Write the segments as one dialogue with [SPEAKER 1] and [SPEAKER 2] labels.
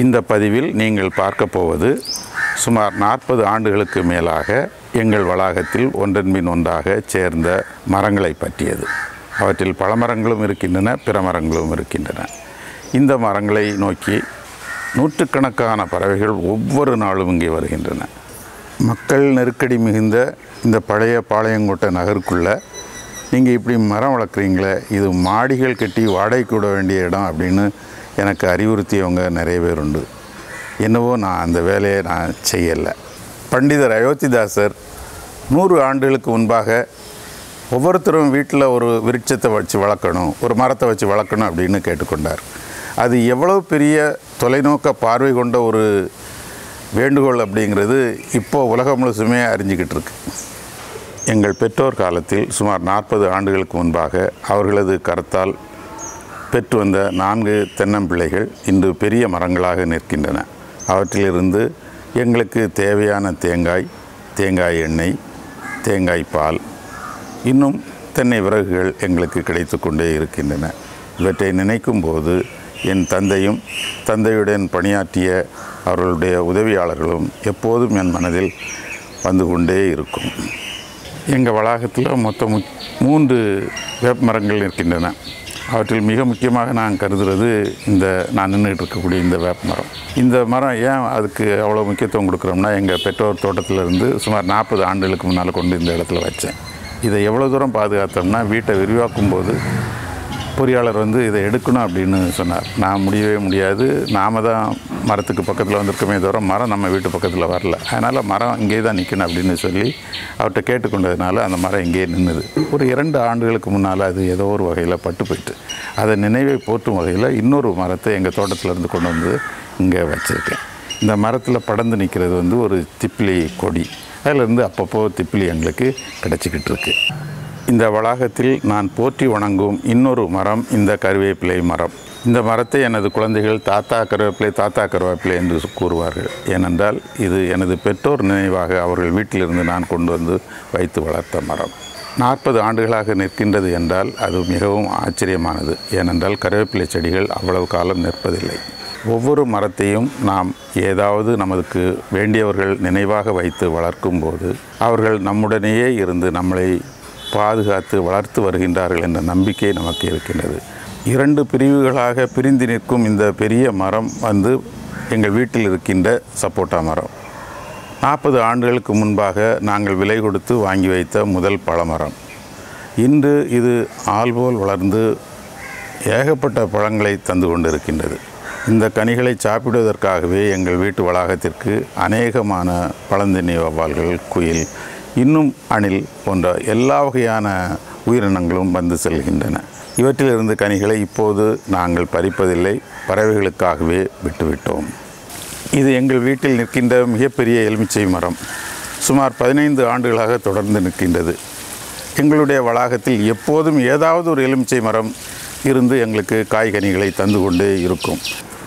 [SPEAKER 1] இந்த பதிவில் நீங்கள் பார்க்க போவது சுமார் நாற்பது ஆண்டுகளுக்கு மேலாக எங்கள் வளாகத்தில் ஒன்றன் பின் ஒன்றாக சேர்ந்த மரங்களை பற்றியது அவற்றில் பல மரங்களும் இருக்கின்றன பிற மரங்களும் இருக்கின்றன இந்த மரங்களை நோக்கி நூற்றுக்கணக்கான பறவைகள் ஒவ்வொரு நாளும் இங்கே வருகின்றன மக்கள் நெருக்கடி மிகுந்த இந்த பழைய பாளையங்கோட்டை நகருக்குள்ளே நீங்கள் இப்படி மரம் வளர்க்குறீங்களே இது மாடிகள் கட்டி வாடகைக்கு விட வேண்டிய இடம் அப்படின்னு எனக்கு அறிவுறுத்தியவங்க நிறைய பேர் உண்டு என்னவோ நான் அந்த வேலையை நான் செய்யலை பண்டிதர் அயோத்திதாசர் நூறு ஆண்டுகளுக்கு முன்பாக ஒவ்வொருத்தரும் வீட்டில் ஒரு விருட்சத்தை வச்சு வளர்க்கணும் ஒரு மரத்தை வச்சு வளர்க்கணும் அப்படின்னு கேட்டுக்கொண்டார் அது எவ்வளவு பெரிய தொலைநோக்க பார்வை கொண்ட ஒரு வேண்டுகோள் அப்படிங்கிறது இப்போ உலகம் முழுசுமே அறிஞ்சிக்கிட்டு இருக்கு எங்கள் பெற்றோர் காலத்தில் சுமார் நாற்பது ஆண்டுகளுக்கு முன்பாக அவர்களது கரத்தால் பெற்று வந்த நான்கு தென்னம்பிள்ளைகள் இன்று பெரிய மரங்களாக நிற்கின்றன அவற்றிலிருந்து எங்களுக்கு தேவையான தேங்காய் தேங்காய் எண்ணெய் தேங்காய் பால் இன்னும் தென்னை விறகுகள் எங்களுக்கு கிடைத்து கொண்டே இருக்கின்றன இவற்றை நினைக்கும் போது என் தந்தையும் தந்தையுடன் பணியாற்றிய அவர்களுடைய உதவியாளர்களும் எப்போதும் என் மனதில் வந்து கொண்டே இருக்கும் எங்கள் வளாகத்தில் மொத்தம் மு- மூன்று வேப்ப மரங்கள் இருக்கின்றன அவற்றில் மிக முக்கியமாக நான் கருதுறது இந்த நான் நின்றுட்டு இருக்கக்கூடிய இந்த வேப்ப மரம் இந்த மரம் ஏன் அதுக்கு அவ்வளோ முக்கியத்துவம் கொடுக்குறோம்னா எங்கள் பெற்றோர் தோட்டத்தில் இருந்து சுமார் நாற்பது ஆண்டுகளுக்கு முன்னால் கொண்டு இந்த இடத்துல வச்சேன் இதை எவ்வளோ தூரம் பாதுகாத்தோம்னா வீட்டை விரிவாக்கும் போது பொறியாளர் வந்து இதை எடுக்கணும் அப்படின்னு சொன்னார் நான் முடியவே முடியாது நாம தான் மரத்துக்கு பக்கத்தில் வந்திருக்கமே தவிர மரம் நம்ம வீட்டு பக்கத்தில் வரல அதனால் மரம் இங்கே தான் நிற்கணும் அப்படின்னு சொல்லி அவர்கிட்ட கேட்டுக்கொண்டதுனால அந்த மரம் இங்கேயே நின்றுது ஒரு இரண்டு ஆண்டுகளுக்கு முன்னால் அது ஏதோ ஒரு வகையில் பட்டு போயிட்டு அதை நினைவை போற்றும் வகையில் இன்னொரு மரத்தை எங்கள் தோட்டத்தில் இருந்து கொண்டு வந்து இங்கே வச்சுருக்கேன் இந்த மரத்தில் படர்ந்து நிற்கிறது வந்து ஒரு திப்பிலி கொடி அதிலிருந்து அப்பப்போ திப்பிலி எங்களுக்கு கிடச்சிக்கிட்டு இருக்கு இந்த வளாகத்தில் நான் போற்றி வணங்கும் இன்னொரு மரம் இந்த கருவேப்பிலை மரம் இந்த மரத்தை எனது குழந்தைகள் தாத்தா கருவேப்பிலை தாத்தா கருவேப்பிலை என்று கூறுவார்கள் ஏனென்றால் இது எனது பெற்றோர் நினைவாக அவர்கள் வீட்டிலிருந்து நான் கொண்டு வந்து வைத்து வளர்த்த மரம் நாற்பது ஆண்டுகளாக நிற்கின்றது என்றால் அது மிகவும் ஆச்சரியமானது ஏனென்றால் கருவேப்பிலை செடிகள் அவ்வளவு காலம் நிற்பதில்லை ஒவ்வொரு மரத்தையும் நாம் ஏதாவது நமக்கு வேண்டியவர்கள் நினைவாக வைத்து வளர்க்கும் போது அவர்கள் நம்முடனேயே இருந்து நம்மளை பாதுகாத்து வளர்த்து வருகின்றார்கள் என்ற நம்பிக்கை நமக்கு இருக்கின்றது இரண்டு பிரிவுகளாக பிரிந்து நிற்கும் இந்த பெரிய மரம் வந்து எங்கள் வீட்டில் இருக்கின்ற சப்போட்டா மரம் நாற்பது ஆண்டுகளுக்கு முன்பாக நாங்கள் விலை கொடுத்து வாங்கி வைத்த முதல் பழமரம் இன்று இது ஆள்போல் வளர்ந்து ஏகப்பட்ட பழங்களை தந்து கொண்டிருக்கின்றது இந்த கனிகளை சாப்பிடுவதற்காகவே எங்கள் வீட்டு வளாகத்திற்கு அநேகமான பழந்தின்னி வவ்வால்கள் குயில் இன்னும் அணில் போன்ற எல்லா வகையான உயிரினங்களும் வந்து செல்கின்றன இவற்றிலிருந்து கனிகளை இப்போது நாங்கள் பறிப்பதில்லை பறவைகளுக்காகவே விட்டுவிட்டோம் இது எங்கள் வீட்டில் நிற்கின்ற மிகப்பெரிய எலுமிச்சை மரம் சுமார் பதினைந்து ஆண்டுகளாக தொடர்ந்து நிற்கின்றது எங்களுடைய வளாகத்தில் எப்போதும் ஏதாவது ஒரு எலுமிச்சை மரம் இருந்து எங்களுக்கு காய்கனிகளை தந்து கொண்டே இருக்கும்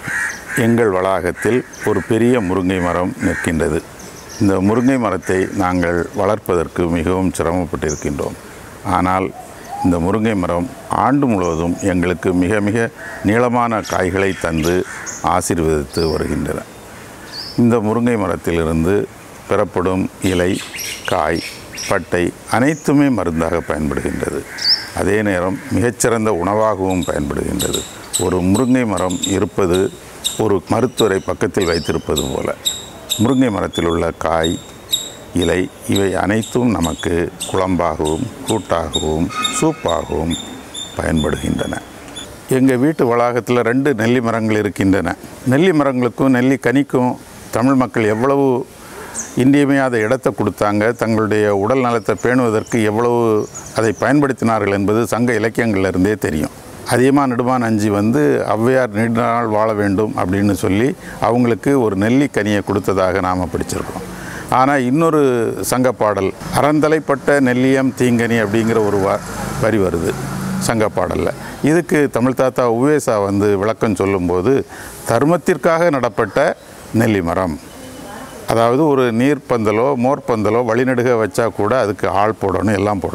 [SPEAKER 1] எங்கள் வளாகத்தில் ஒரு பெரிய முருங்கை மரம் நிற்கின்றது இந்த முருங்கை மரத்தை நாங்கள் வளர்ப்பதற்கு மிகவும் சிரமப்பட்டிருக்கின்றோம் ஆனால் இந்த முருங்கை மரம் ஆண்டு முழுவதும் எங்களுக்கு மிக மிக நீளமான காய்களை தந்து ஆசீர்வதித்து வருகின்றன இந்த முருங்கை மரத்திலிருந்து பெறப்படும் இலை காய் பட்டை அனைத்துமே மருந்தாக பயன்படுகின்றது அதே நேரம் மிகச்சிறந்த உணவாகவும் பயன்படுகின்றது ஒரு முருங்கை மரம் இருப்பது ஒரு மருத்துவரை பக்கத்தில் வைத்திருப்பது போல முருங்கை மரத்தில் உள்ள காய் இலை இவை அனைத்தும் நமக்கு குழம்பாகவும் கூட்டாகவும் சூப்பாகவும் பயன்படுகின்றன எங்கள் வீட்டு வளாகத்தில் ரெண்டு நெல்லி மரங்கள் இருக்கின்றன நெல்லி மரங்களுக்கும் நெல்லி கனிக்கும் தமிழ் மக்கள் எவ்வளவு இன்றியமையாத இடத்தை கொடுத்தாங்க தங்களுடைய உடல் நலத்தை பேணுவதற்கு எவ்வளவு அதை பயன்படுத்தினார்கள் என்பது சங்க இலக்கியங்கள்ல இருந்தே தெரியும் அதிகமாக நெடுமான் அஞ்சி வந்து ஔவையார் நீண்ட நாள் வாழ வேண்டும் அப்படின்னு சொல்லி அவங்களுக்கு ஒரு நெல்லிக்கனியை கொடுத்ததாக நாம் படிச்சிருக்கோம் ஆனால் இன்னொரு சங்கப்பாடல் அறந்தலைப்பட்ட நெல்லியம் தீங்கனி அப்படிங்கிற ஒரு வ வரி வருது சங்கப்பாடலில் இதுக்கு தமிழ் தாத்தா உவேசா வந்து விளக்கம் சொல்லும்போது தர்மத்திற்காக நடப்பட்ட நெல்லி மரம் அதாவது ஒரு நீர் பந்தலோ மோர் பந்தலோ வழிநடுக வச்சா கூட அதுக்கு ஆள் போடணும் எல்லாம் போடணும்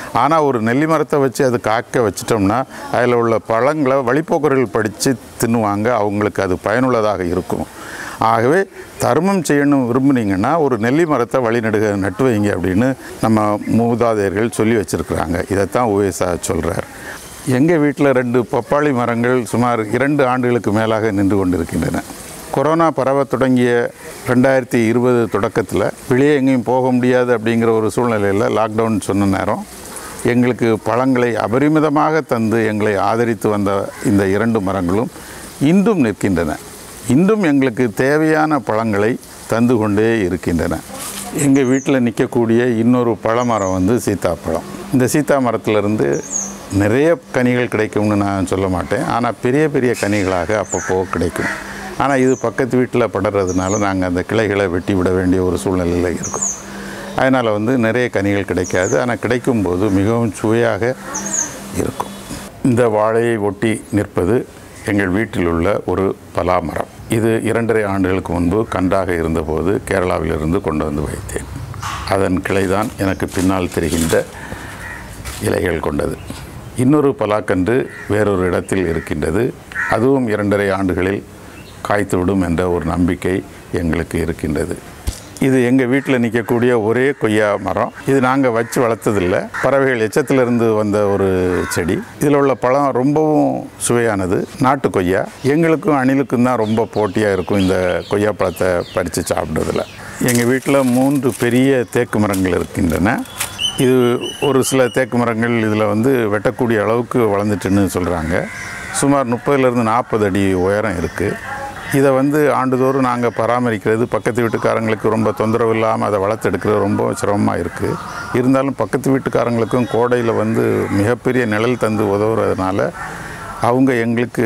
[SPEAKER 1] ஆனால் ஒரு நெல்லி மரத்தை வச்சு அது காக்க வச்சிட்டோம்னா அதில் உள்ள பழங்களை வழிப்போக்கர்கள் படித்து தின்னுவாங்க அவங்களுக்கு அது பயனுள்ளதாக இருக்கும் ஆகவே தர்மம் செய்யணும் விரும்புனீங்கன்னா ஒரு நெல்லி மரத்தை வழிநடுக நட்டு வைங்க அப்படின்னு நம்ம மூதாதையர்கள் சொல்லி வச்சுருக்குறாங்க இதைத்தான் உவேசா சொல்கிறார் எங்கள் வீட்டில் ரெண்டு பப்பாளி மரங்கள் சுமார் இரண்டு ஆண்டுகளுக்கு மேலாக நின்று கொண்டிருக்கின்றன கொரோனா பரவ தொடங்கிய ரெண்டாயிரத்தி இருபது தொடக்கத்தில் வெளியே எங்கேயும் போக முடியாது அப்படிங்கிற ஒரு சூழ்நிலையில் லாக்டவுன் சொன்ன நேரம் எங்களுக்கு பழங்களை அபரிமிதமாக தந்து எங்களை ஆதரித்து வந்த இந்த இரண்டு மரங்களும் இன்றும் நிற்கின்றன இன்றும் எங்களுக்கு தேவையான பழங்களை தந்து கொண்டே இருக்கின்றன எங்கள் வீட்டில் நிற்கக்கூடிய இன்னொரு பழமரம் வந்து சீத்தாப்பழம் இந்த சீத்தா மரத்திலிருந்து நிறைய கனிகள் கிடைக்கும்னு நான் சொல்ல மாட்டேன் ஆனால் பெரிய பெரிய கனிகளாக அப்பப்போ கிடைக்கும் ஆனால் இது பக்கத்து வீட்டில் படுறதுனால நாங்கள் அந்த கிளைகளை வெட்டி விட வேண்டிய ஒரு சூழ்நிலையில் இருக்கோம் அதனால் வந்து நிறைய கனிகள் கிடைக்காது ஆனால் கிடைக்கும்போது மிகவும் சுவையாக இருக்கும் இந்த வாழையை ஒட்டி நிற்பது எங்கள் வீட்டில் உள்ள ஒரு பலாமரம் இது இரண்டரை ஆண்டுகளுக்கு முன்பு கன்றாக இருந்தபோது கேரளாவிலிருந்து கொண்டு வந்து வைத்தேன் அதன் கிளைதான் எனக்கு பின்னால் தெரிகின்ற இலைகள் கொண்டது இன்னொரு பலாக்கன்று வேறொரு இடத்தில் இருக்கின்றது அதுவும் இரண்டரை ஆண்டுகளில் காய்த்துவிடும் என்ற ஒரு நம்பிக்கை எங்களுக்கு இருக்கின்றது இது எங்கள் வீட்டில் நிற்கக்கூடிய ஒரே கொய்யா மரம் இது நாங்கள் வச்சு வளர்த்ததில்லை பறவைகள் எச்சத்திலிருந்து வந்த ஒரு செடி இதில் உள்ள பழம் ரொம்பவும் சுவையானது நாட்டு கொய்யா எங்களுக்கும் அணிலுக்கும் தான் ரொம்ப போட்டியாக இருக்கும் இந்த கொய்யா பழத்தை பறித்து சாப்பிட்றதுல எங்கள் வீட்டில் மூன்று பெரிய தேக்கு மரங்கள் இருக்கின்றன இது ஒரு சில தேக்கு மரங்கள் இதில் வந்து வெட்டக்கூடிய அளவுக்கு வளர்ந்துட்டுன்னு சொல்கிறாங்க சுமார் முப்பதுலேருந்து நாற்பது அடி உயரம் இருக்குது இதை வந்து ஆண்டுதோறும் நாங்கள் பராமரிக்கிறது பக்கத்து வீட்டுக்காரங்களுக்கு ரொம்ப தொந்தரவு இல்லாமல் அதை வளர்த்தெடுக்கிறது ரொம்ப சிரமமாக இருக்குது இருந்தாலும் பக்கத்து வீட்டுக்காரங்களுக்கும் கோடையில் வந்து மிகப்பெரிய நிழல் தந்து உதவுறதுனால அவங்க எங்களுக்கு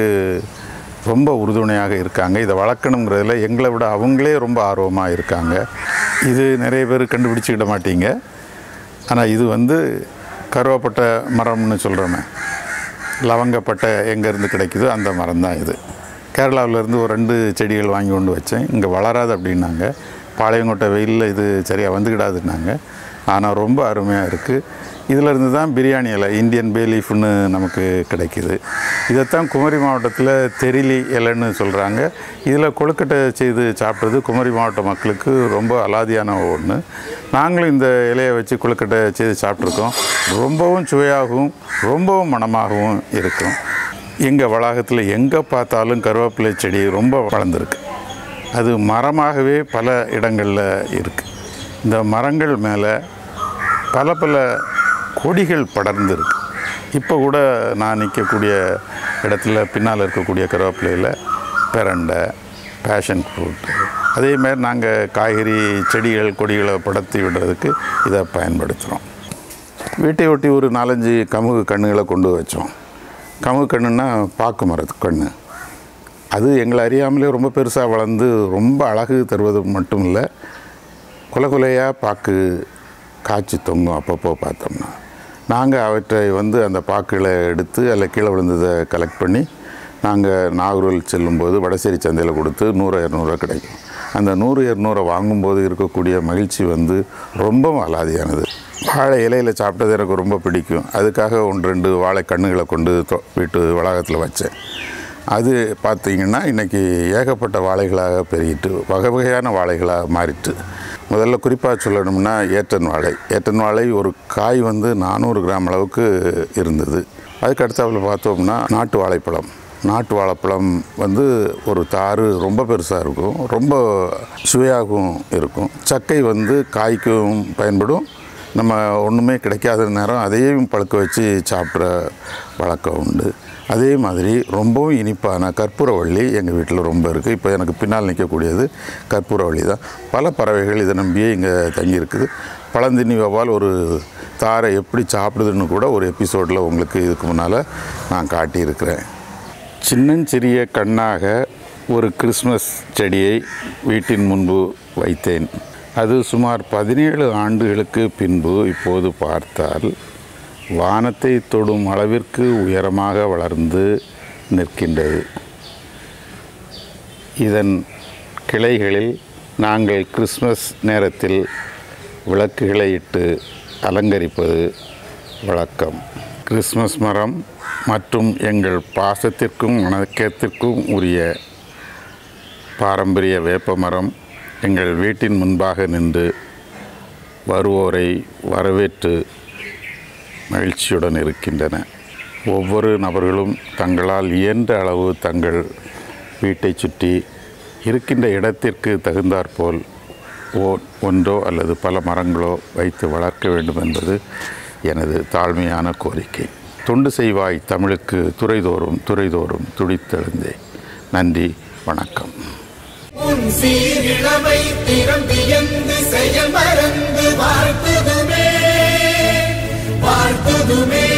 [SPEAKER 1] ரொம்ப உறுதுணையாக இருக்காங்க இதை வளர்க்கணுங்கிறதுல எங்களை விட அவங்களே ரொம்ப ஆர்வமாக இருக்காங்க இது நிறைய பேர் கண்டுபிடிச்சிக்கிட மாட்டீங்க ஆனால் இது வந்து கருவாப்பட்டை மரம்னு சொல்கிறோமே லவங்கப்பட்டை எங்கேருந்து கிடைக்குதோ அந்த மரம் தான் இது கேரளாவிலேருந்து ஒரு ரெண்டு செடிகள் வாங்கி கொண்டு வச்சேன் இங்கே வளராது அப்படின்னாங்க பாளையங்கோட்டை வெயிலில் இது சரியாக வந்துக்கிடாதுன்னாங்க ஆனால் ரொம்ப அருமையாக இருக்குது இதிலிருந்து தான் பிரியாணி இலை இந்தியன் பேலீஃப்னு நமக்கு கிடைக்குது இதைத்தான் குமரி மாவட்டத்தில் தெரிலி இலைன்னு சொல்கிறாங்க இதில் கொழுக்கட்டை செய்து சாப்பிட்றது குமரி மாவட்ட மக்களுக்கு ரொம்ப அலாதியான ஒன்று நாங்களும் இந்த இலையை வச்சு கொழுக்கட்டை செய்து சாப்பிட்ருக்கோம் ரொம்பவும் சுவையாகவும் ரொம்பவும் மணமாகவும் இருக்கும் எங்கள் வளாகத்தில் எங்கே பார்த்தாலும் கருவேப்பிலை செடி ரொம்ப வளர்ந்துருக்கு அது மரமாகவே பல இடங்களில் இருக்குது இந்த மரங்கள் மேலே பல பல கொடிகள் படர்ந்துருக்கு இப்போ கூட நான் நிற்கக்கூடிய இடத்துல பின்னால் இருக்கக்கூடிய கருவேப்பிலையில் பெரண்டை பேஷன் ஃப்ரூட் அதே மாதிரி நாங்கள் காய்கறி செடிகள் கொடிகளை படர்த்தி விடுறதுக்கு இதை பயன்படுத்துகிறோம் வீட்டை ஒட்டி ஒரு நாலஞ்சு கமுகு கண்ணுகளை கொண்டு வச்சோம் கமுகு கண்ணுன்னா பாக்கு மரத்து கண்ணு அது எங்களை அறியாமலே ரொம்ப பெருசாக வளர்ந்து ரொம்ப அழகு தருவது மட்டும் இல்லை குலை குலையாக பாக்கு காய்ச்சி தொங்கும் அப்பப்போ பார்த்தோம்னா நாங்கள் அவற்றை வந்து அந்த பாக்குகளை எடுத்து அதில் கீழே விழுந்ததை கலெக்ட் பண்ணி நாங்கள் நாகூரில் செல்லும்போது வடசேரி சந்தையில் கொடுத்து நூறு இரநூறுவா கிடைக்கும் அந்த நூறு இரநூறை வாங்கும்போது இருக்கக்கூடிய மகிழ்ச்சி வந்து ரொம்ப அலாதியானது வாழை இலையில் சாப்பிட்டது எனக்கு ரொம்ப பிடிக்கும் அதுக்காக ஒன்று ரெண்டு வாழை கண்ணுகளை கொண்டு தொ- வீட்டு வளாகத்தில் வச்சேன் அது பார்த்தீங்கன்னா இன்றைக்கி ஏகப்பட்ட வாழைகளாக பெருகிட்டு வகை வகையான வாழைகளாக மாறிட்டு முதல்ல குறிப்பாக சொல்லணும்னா ஏற்றன் வாழை ஏற்றன் வாழை ஒரு காய் வந்து நானூறு கிராம் அளவுக்கு இருந்தது அதுக்கு அடுத்தாப்புல பார்த்தோம்னா நாட்டு வாழைப்பழம் நாட்டு வாழைப்பழம் வந்து ஒரு தாறு ரொம்ப பெருசாக இருக்கும் ரொம்ப சுவையாகவும் இருக்கும் சக்கை வந்து காய்க்கும் பயன்படும் நம்ம ஒன்றுமே கிடைக்காத நேரம் அதையும் பழுக்க வச்சு சாப்பிட்ற வழக்கம் உண்டு அதே மாதிரி ரொம்பவும் இனிப்பான கற்பூரவள்ளி எங்கள் வீட்டில் ரொம்ப இருக்குது இப்போ எனக்கு பின்னால் நிற்கக்கூடியது கற்பூரவள்ளி தான் பல பறவைகள் இதை நம்பியே இங்கே தங்கியிருக்குது பழந்தின்னி வவ்வால் ஒரு தாரை எப்படி சாப்பிடுதுன்னு கூட ஒரு எபிசோடில் உங்களுக்கு இதுக்கு முன்னால் நான் காட்டியிருக்கிறேன் சின்னஞ்சிறிய கண்ணாக ஒரு கிறிஸ்மஸ் செடியை வீட்டின் முன்பு வைத்தேன் அது சுமார் பதினேழு ஆண்டுகளுக்கு பின்பு இப்போது பார்த்தால் வானத்தை தொடும் அளவிற்கு உயரமாக வளர்ந்து நிற்கின்றது இதன் கிளைகளில் நாங்கள் கிறிஸ்மஸ் நேரத்தில் விளக்குகளை இட்டு அலங்கரிப்பது வணக்கம் கிறிஸ்மஸ் மரம் மற்றும் எங்கள் பாசத்திற்கும் வணக்கத்திற்கும் உரிய பாரம்பரிய வேப்ப மரம் எங்கள் வீட்டின் முன்பாக நின்று வருவோரை வரவேற்று மகிழ்ச்சியுடன் இருக்கின்றன ஒவ்வொரு நபர்களும் தங்களால் இயன்ற அளவு தங்கள் வீட்டை சுற்றி இருக்கின்ற இடத்திற்கு தகுந்தாற்போல் ஓ ஒன்றோ அல்லது பல மரங்களோ வைத்து வளர்க்க வேண்டும் என்பது எனது தாழ்மையான கோரிக்கை தொண்டு செய்வாய் தமிழுக்கு துறைதோறும் துறைதோறும் துடித்தெழுந்தே நன்றி வணக்கம்
[SPEAKER 2] உன் சீரிழமை திறம் வியந்து செயல் மறந்து வாழ்த்துதுமே வாழ்த்துதுமே